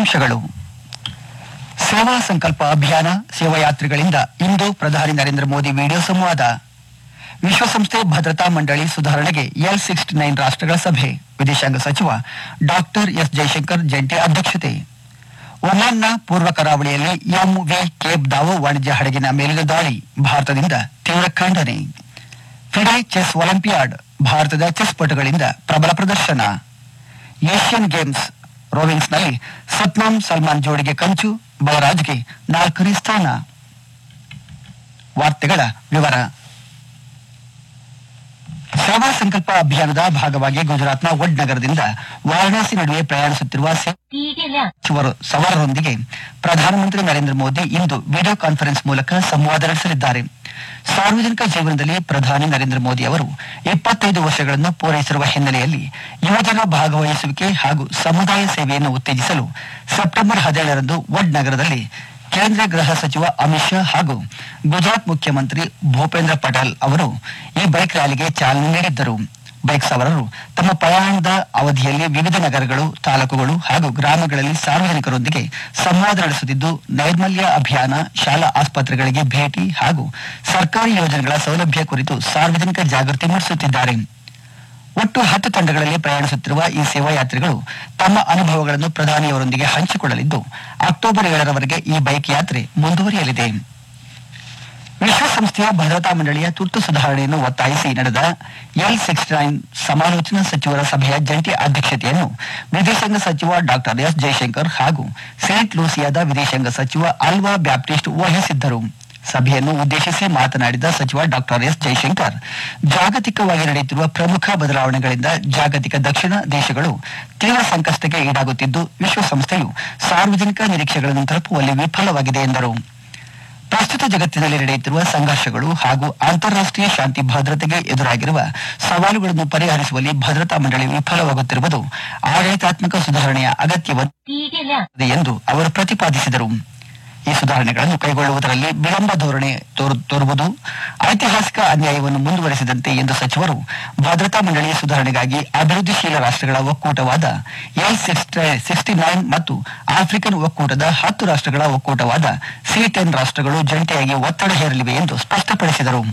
ಅಂಶಗಳು ಸೇವಾ ಸಂಕಲ್ಪ ಅಭಿಯಾನ ಸೇವಾಯಾತ್ರಿಗಳಿಂದ ಇಂದು ಪ್ರಧಾನಿ ನರೇಂದ್ರ ಮೋದಿ ವಿಡಿಯೋ ಸಂವಾದ ವಿಶ್ವಸಂಸ್ಥೆ ಭದ್ರತಾ ಮಂಡಳಿ ಸುಧಾರಣೆಗೆ ಎಲ್ ಸಿಕ್ಸ್ಟಿ ನೈನ್ ರಾಷ್ಟ್ರಗಳ ಸಭೆ ವಿದೇಶಾಂಗ ಸಚಿವ ಡಾಕ್ಟರ್ ಎಸ್ ಜೈಶಂಕರ್ ಜಂಟಿ ಅಧ್ಯಕ್ಷತೆ ಒಮಾನ್ನ ಪೂರ್ವ ಕರಾವಳಿಯಲ್ಲಿ ಎಂವಿ ಕೇಪ್ ದಾವೋ ವಾಣಿಜ್ಯ ಹಡಗಿನ ಮೇಲಿನ ದಾಳಿ ಭಾರತದಿಂದ ತೀವ್ರ ಖಂಡನೆ ಫಿಡೆ ಚೆಸ್ ಒಲಿಂಪಿಯಾಡ್ ಭಾರತದ ಚೆಸ್ ಪಟುಗಳಿಂದ ಪ್ರಬಲ ಪ್ರದರ್ಶನ ಏಷ್ಯನ್ ಗೇಮ್ಸ್ ರೋವಿಂಗ್ಸ್ನಲ್ಲಿ ಸತ್ನಾಮ್ ಸಲ್ಮಾನ್ ಜೋಡಿಗೆ ಕಂಚು ಬಲರಾಜ್ಗೆ ನಾಲ್ಕನೇ ಸ್ಥಾನ ವಾರ್ತೆಗಳ ವಿವರ ಸೇವಾ ಸಂಕಲ್ಪ ಅಭಿಯಾನದ ಭಾಗವಾಗಿ ಗುಜರಾತ್ನ ವಡ್ ನಗರದಿಂದ ವಾರಣಾಸಿ ನಡುವೆ ಪ್ರಯಾಣಿಸುತ್ತಿರುವ ಸೇ- 第一电量， ಸಚಿವರು ಸವಾರರೊಂದಿಗೆ ಪ್ರಧಾನಮಂತ್ರಿ ನರೇಂದ್ರ ಮೋದಿ ಇಂದು ವಿಡಿಯೋ ಕಾನ್ಫರೆನ್ಸ್ ಮೂಲಕ ಸಂವಾದ ನಡೆಸಲಿದ್ದಾರೆ ಸಾರ್ವಜನಿಕ ಜೀವನದಲ್ಲಿ ಪ್ರಧಾನಿ ನರೇಂದ್ರ ಮೋದಿ ಅವರು ಇಪ್ಪತ್ತೈದು ವರ್ಷಗಳನ್ನು ಪೂರೈಸಿರುವ ಹಿನ್ನೆಲೆಯಲ್ಲಿ ಯುವಜನ ಭಾಗವಹಿಸುವಿಕೆ ಹಾಗೂ ಸಮುದಾಯ ಸೇವೆಯನ್ನು ಉತ್ತೇಜಿಸಲು ಸೆಪ್ಟೆಂಬರ್ ಹದಿನೇಳರಂದು ವಡ್ ನಗರದಲ್ಲಿ ಕೇಂದ್ರ ಗೃಹ ಸಚಿವ ಅಮಿತ್ ಶಾ ಹಾಗೂ ಗುಜರಾತ್ ಮುಖ್ಯಮಂತ್ರಿ ಭೂಪೇಂದ್ರ ಪಟೇಲ್ ಅವರು ಈ ಬೈಕ್ ರ್ಯಾಲಿಗೆ ಚಾಲನೆ ನೀಡಿದ್ದರು ಬೈಕ್ ಸವಾರರು ತಮ್ಮ ಪ್ರಯಾಣದ ಅವಧಿಯಲ್ಲಿ ವಿವಿಧ ನಗರಗಳು ತಾಲೂಕುಗಳು ಹಾಗೂ ಗ್ರಾಮಗಳಲ್ಲಿ ಸಾರ್ವಜನಿಕರೊಂದಿಗೆ ಸಂವಾದ ನಡೆಸುತ್ತಿದ್ದು ನೈರ್ಮಲ್ಯ ಅಭಿಯಾನ ಶಾಲಾ ಆಸ್ಪತ್ರೆಗಳಿಗೆ ಭೇಟಿ ಹಾಗೂ ಸರ್ಕಾರಿ ಯೋಜನೆಗಳ ಸೌಲಭ್ಯ ಕುರಿತು ಸಾರ್ವಜನಿಕ ಜಾಗೃತಿ ಮೂಡಿಸುತ್ತಿದ್ದಾರೆ ಒಟ್ಟು ಹತ್ತು ತಂಡಗಳಲ್ಲಿ ಪ್ರಯಾಣಿಸುತ್ತಿರುವ ಈ ಸೇವಾಯಾತ್ರಿಗಳು ತಮ್ಮ ಅನುಭವಗಳನ್ನು ಪ್ರಧಾನಿಯವರೊಂದಿಗೆ ಹಂಚಿಕೊಳ್ಳಲಿದ್ದು ಅಕ್ಟೋಬರ್ ಏಳರವರೆಗೆ ಈ ಬೈಕ್ ಯಾತ್ರೆ ಮುಂದುವರಿಯಲಿದೆ ವಿಶ್ವಸಂಸ್ಥೆಯ ಭದ್ರತಾ ಮಂಡಳಿಯ ತುರ್ತು ಸುಧಾರಣೆಯನ್ನು ಒತ್ತಾಯಿಸಿ ನಡೆದ ಎಲ್ ಸಿಕ್ಸ್ಟಿ ನೈನ್ ಸಮಾಲೋಚನಾ ಸಚಿವರ ಸಭೆಯ ಜಂಟಿ ಅಧ್ಯಕ್ಷತೆಯನ್ನು ವಿದೇಶಾಂಗ ಸಚಿವ ಡಾಕ್ಟರ್ ಎಸ್ ಜೈಶಂಕರ್ ಹಾಗೂ ಸೇಂಟ್ ಲೂಸಿಯಾದ ವಿದೇಶಾಂಗ ಸಚಿವ ಅಲ್ವಾ ಬ್ಯಾಪ್ಟಿಸ್ಟ್ ವಹಿಸಿದ್ದರು ಸಭೆಯನ್ನು ಉದ್ದೇಶಿಸಿ ಮಾತನಾಡಿದ ಸಚಿವ ಡಾಕ್ಟರ್ ಎಸ್ ಜೈಶಂಕರ್ ಜಾಗತಿಕವಾಗಿ ನಡೆಯುತ್ತಿರುವ ಪ್ರಮುಖ ಬದಲಾವಣೆಗಳಿಂದ ಜಾಗತಿಕ ದಕ್ಷಿಣ ದೇಶಗಳು ತೀವ್ರ ಸಂಕಷ್ಟಕ್ಕೆ ಈಡಾಗುತ್ತಿದ್ದು ವಿಶ್ವಸಂಸ್ಥೆಯು ಸಾರ್ವಜನಿಕ ನಿರೀಕ್ಷೆಗಳನ್ನು ತಲುಪುವಲ್ಲಿ ವಿಫಲವಾಗಿದೆ ಎಂದರು ಪ್ರಸ್ತುತ ಜಗತ್ತಿನಲ್ಲಿ ನಡೆಯುತ್ತಿರುವ ಸಂಘರ್ಷಗಳು ಹಾಗೂ ಅಂತಾರಾಷ್ಟ್ರೀಯ ಶಾಂತಿ ಭದ್ರತೆಗೆ ಎದುರಾಗಿರುವ ಸವಾಲುಗಳನ್ನು ಪರಿಹರಿಸುವಲ್ಲಿ ಭದ್ರತಾ ಮಂಡಳಿ ವಿಫಲವಾಗುತ್ತಿರುವುದು ಆಡಳಿತಾತ್ಮಕ ಸುಧಾರಣೆಯ ಅಗತ್ಯವನ್ನು 第一电量， ಇದೆ ಎಂದು ಅವರು ಪ್ರತಿಪಾದಿಸಿದರು ಈ ಸುಧಾರಣೆಗಳನ್ನು ಕೈಗೊಳ್ಳುವುದರಲ್ಲಿ ವಿಳಂಬ ಧೋರಣೆ ತೋರು- ತೋರುವುದು ಐತಿಹಾಸಿಕ ಅನ್ಯಾಯವನ್ನು ಮುಂದುವರೆಸಿದಂತೆ ಎಂದು ಸಚಿವರು ಭದ್ರತಾ ಮಂಡಳಿಯ ಸುಧಾರಣೆಗಾಗಿ ಅಭಿವೃದ್ಧಿಶೀಲ ರಾಷ್ಟ್ರಗಳ ಒಕ್ಕೂಟವಾದ ಎಲ್ ಸಿಕ್ಸ್ಟಿ ನೈನ್ ಮತ್ತು ಆಫ್ರಿಕನ್ ಒಕ್ಕೂಟದ ಹತ್ತು ರಾಷ್ಟ್ರಗಳ ಒಕ್ಕೂಟವಾದ ಸಿ ಟೆನ್ ರಾಷ್ಟ್ರಗಳು ಜಂಟಿಯಾಗಿ ಒತ್ತಡ ಹೇರಲಿವೆ ಎಂದು ಸ್ಪಷ್ಟಪಡಿಸಿದರು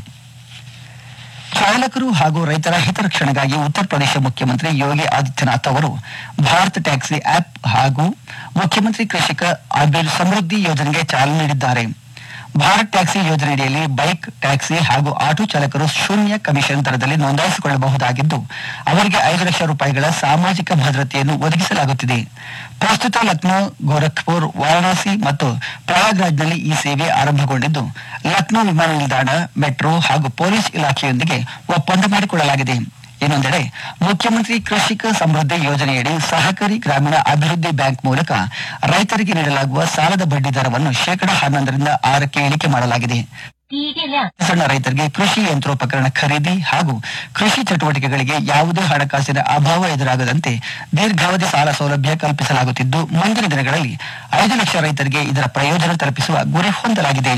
ಚಾಲಕರು ಹಾಗೂ ರೈತರ ಹಿತರಕ್ಷಣೆಗಾಗಿ ಉತ್ತರ ಪ್ರದೇಶ ಮುಖ್ಯಮಂತ್ರಿ ಯೋಗಿ ಆದಿತ್ಯನಾಥ್ ಅವರು ಭಾರತ್ ಟ್ಯಾಕ್ಸಿ ಆಪ್ ಹಾಗೂ ಮುಖ್ಯಮಂತ್ರಿ ಕೃಷಿಕ ಅಬಿಲ್ ಸಮೃದ್ಧಿ ಯೋಜನೆಗೆ ಚಾಲನೆ ನೀಡಿದ್ದಾರೆ ಭಾರತ್ ಟ್ಯಾಕ್ಸಿ ಯೋಜನೆಯಡಿಯಲ್ಲಿ ಬೈಕ್ ಟ್ಯಾಕ್ಸಿ ಹಾಗೂ ಆಟೋ ಚಾಲಕರು ಶೂನ್ಯ ಕಮಿಷನ್ ದರದಲ್ಲಿ ನೋಂದಾಯಿಸಿಕೊಳ್ಳಬಹುದಾಗಿದ್ದು ಅವರಿಗೆ ಐದು ಲಕ್ಷ ರೂಪಾಯಿಗಳ ಸಾಮಾಜಿಕ ಭದ್ರತೆಯನ್ನು ಒದಗಿಸಲಾಗುತ್ತಿದೆ ಪ್ರಸ್ತುತ ಲಕ್ನೋ ಗೋರಖ್ಪುರ್ ವಾರಣಾಸಿ ಮತ್ತು ಪ್ರಯಾಗ್ರಾಜ್ನಲ್ಲಿ ಈ ಸೇವೆ ಆರಂಭಗೊಂಡಿದ್ದು ಲಕ್ನೋ ವಿಮಾನ ನಿಲ್ದಾಣ ಮೆಟ್ರೋ ಹಾಗೂ ಪೊಲೀಸ್ ಇಲಾಖೆಯೊಂದಿಗೆ ಒಪ್ಪಂದ ಮಾಡಿಕೊಳ್ಳಲಾಗಿದೆ ಇನ್ನೊಂದೆಡೆ ಮುಖ್ಯಮಂತ್ರಿ ಕೃಷಿಕ ಸಮೃದ್ಧಿ ಯೋಜನೆಯಡಿ ಸಹಕಾರಿ ಗ್ರಾಮೀಣ ಅಭಿವೃದ್ಧಿ ಬ್ಯಾಂಕ್ ಮೂಲಕ ರೈತರಿಗೆ ನೀಡಲಾಗುವ ಸಾಲದ ಬಡ್ಡಿ ದರವನ್ನು ಶೇಕಡಾ ಹನ್ನೊಂದರಿಂದ ಆರಕ್ಕೆ ಇಳಿಕೆ ಮಾಡಲಾಗಿದೆ 第一电量， ಸಣ್ಣ ರೈತರಿಗೆ ಕೃಷಿ ಯಂತ್ರೋಪಕರಣ ಖರೀದಿ ಹಾಗೂ ಕೃಷಿ ಚಟುವಟಿಕೆಗಳಿಗೆ ಯಾವುದೇ ಹಣಕಾಸಿನ ಅಭಾವ ಎದುರಾಗದಂತೆ ದೀರ್ಘಾವಧಿ ಸಾಲ ಸೌಲಭ್ಯ ಕಲ್ಪಿಸಲಾಗುತ್ತಿದ್ದು ಮುಂದಿನ ದಿನಗಳಲ್ಲಿ ಐದು ಲಕ್ಷ ರೈತರಿಗೆ ಇದರ ಪ್ರಯೋಜನ ತಲುಪಿಸುವ ಗುರಿ ಹೊಂದಲಾಗಿದೆ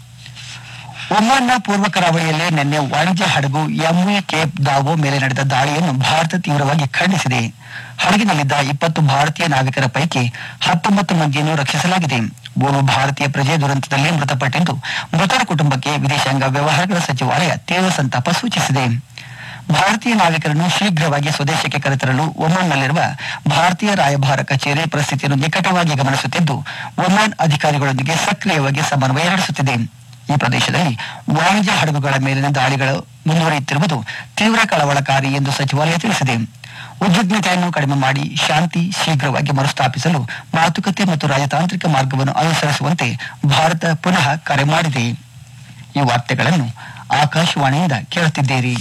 ಒಮಾನ್ನ ಪೂರ್ವ ಕರಾವಳಿಯಲ್ಲಿ ನಿನ್ನೆ ವಾಣಿಜ್ಯ ಹಡಗು ಎಂವಿ ಕೇಪ್ ದಾವೋ ಮೇಲೆ ನಡೆದ ದಾಳಿಯನ್ನು ಭಾರತ ತೀವ್ರವಾಗಿ ಖಂಡಿಸಿದೆ ಹಡಗಿನಲ್ಲಿದ್ದ ಇಪ್ಪತ್ತು ಭಾರತೀಯ ನಾವಿಕರ ಪೈಕಿ ಹತ್ತೊಂಬತ್ತು ಮಂದಿಯನ್ನು ರಕ್ಷಿಸಲಾಗಿದೆ ಓರ್ವ ಭಾರತೀಯ ಪ್ರಜೆ ದುರಂತದಲ್ಲಿ ಮೃತಪಟ್ಟಿದ್ದು ಮೃತರ ಕುಟುಂಬಕ್ಕೆ ವಿದೇಶಾಂಗ ವ್ಯವಹಾರಗಳ ಸಚಿವಾಲಯ ತೀವ್ರ ಸಂತಾಪ ಸೂಚಿಸಿದೆ ಭಾರತೀಯ ನಾವಿಕರನ್ನು ಶೀಘ್ರವಾಗಿ ಸ್ವದೇಶಕ್ಕೆ ಕರೆತರಲು ಒಮಾನ್ನಲ್ಲಿರುವ ಭಾರತೀಯ ರಾಯಭಾರ ಕಚೇರಿ ಪರಿಸ್ಥಿತಿಯನ್ನು ನಿಕಟವಾಗಿ ಗಮನಿಸುತ್ತಿದ್ದು ಒಮಾನ್ ಅಧಿಕಾರಿಗಳೊಂದಿಗೆ ಸಕ್ರಿಯವಾಗಿ ಸಮನ್ವಯ ನಡೆಸುತ್ತಿದೆ ಈ ಪ್ರದೇಶದಲ್ಲಿ ವಾಣಿಜ್ಯ ಹಡಗುಗಳ ಮೇಲಿನ ದಾಳಿಗಳು ಮುಂದುವರಿಯುತ್ತಿರುವುದು ತೀವ್ರ ಕಳವಳಕಾರಿ ಎಂದು ಸಚಿವಾಲಯ ತಿಳಿಸಿದೆ ಉದ್ವಿಗ್ನತೆಯನ್ನು ಕಡಿಮೆ ಮಾಡಿ ಶಾಂತಿ ಶೀಘ್ರವಾಗಿ ಮರುಸ್ಥಾಪಿಸಲು ಮಾತುಕತೆ ಮತ್ತು ರಾಜತಾಂತ್ರಿಕ ಮಾರ್ಗವನ್ನು ಅನುಸರಿಸುವಂತೆ ಭಾರತ ಪುನಃ ಕರೆ ಮಾಡಿದೆ ಈ ವಾರ್ತೆಗಳನ್ನು ಆಕಾಶವಾಣಿಯಿಂದ ಕೇಳುತ್ತಿದ್ದೀರಿ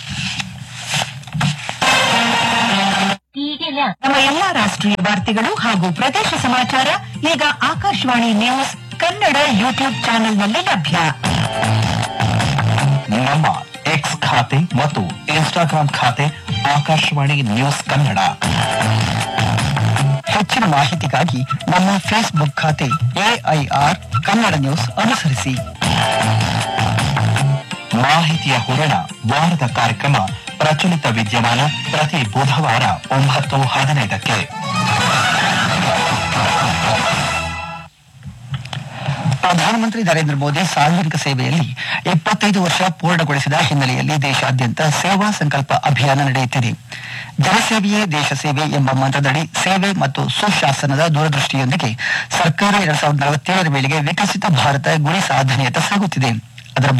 第一电量， ನಮ್ಮ ಎಲ್ಲಾ ರಾಷ್ಟ್ರೀಯ ವಾರ್ತೆಗಳು ಹಾಗೂ ಪ್ರದೇಶ ಸಮಾಚಾರ ಈಗ ಆಕಾಶವಾಣಿ ನ್ಯೂಸ್ ಕನ್ನಡ ಯೂಟ್ಯೂಬ್ ಚಾನೆಲ್ನಲ್ಲಿ ಲಭ್ಯ ನಮ್ಮ ಎಕ್ಸ್ ಖಾತೆ ಮತ್ತು ಇನ್ಸ್ಟಾಗ್ರಾಂ ಖಾತೆ ಆಕಾಶವಾಣಿ ನ್ಯೂಸ್ ಕನ್ನಡ ಹೆಚ್ಚಿನ ಮಾಹಿತಿಗಾಗಿ ನಮ್ಮ ಫೇಸ್ಬುಕ್ ಖಾತೆ ಎಐಆರ್ ಕನ್ನಡ ನ್ಯೂಸ್ ಅನುಸರಿಸಿ ಮಾಹಿತಿಯ ಹೂರಣ ವಾರದ ಕಾರ್ಯಕ್ರಮ ಪ್ರಚಲಿತ ವಿದ್ಯಮಾನ ಪ್ರತಿ ಬುಧವಾರ ಒಂಬತ್ತು ಹದಿನೈದಕ್ಕೆ ಪ್ರಧಾನಮಂತ್ರಿ ನರೇಂದ್ರ ಮೋದಿ ಸಾರ್ವಜನಿಕ ಸೇವೆಯಲ್ಲಿ ಇಪ್ಪತ್ತೈದು ವರ್ಷ ಪೂರ್ಣಗೊಳಿಸಿದ ಹಿನ್ನೆಲೆಯಲ್ಲಿ ದೇಶಾದ್ಯಂತ ಸೇವಾ ಸಂಕಲ್ಪ ಅಭಿಯಾನ ನಡೆಯುತ್ತಿದೆ ಜನಸೇವೆಯೇ ದೇಶ ಸೇವೆ ಎಂಬ ಮಂತ್ರದಡಿ ಸೇವೆ ಮತ್ತು ಸುಶಾಸನದ ದೂರದೃಷ್ಟಿಯೊಂದಿಗೆ ಸರ್ಕಾರ ಎರಡ್ ಸಾವಿರದ ನಲವತ್ತೇಳರ ವೇಳೆಗೆ ವಿಕಸಿತ ಭಾರತ ಗುರಿ ಸಾಧನೆಯತ್ತ ಸಾಗುತ್ತಿದೆ ಅದರ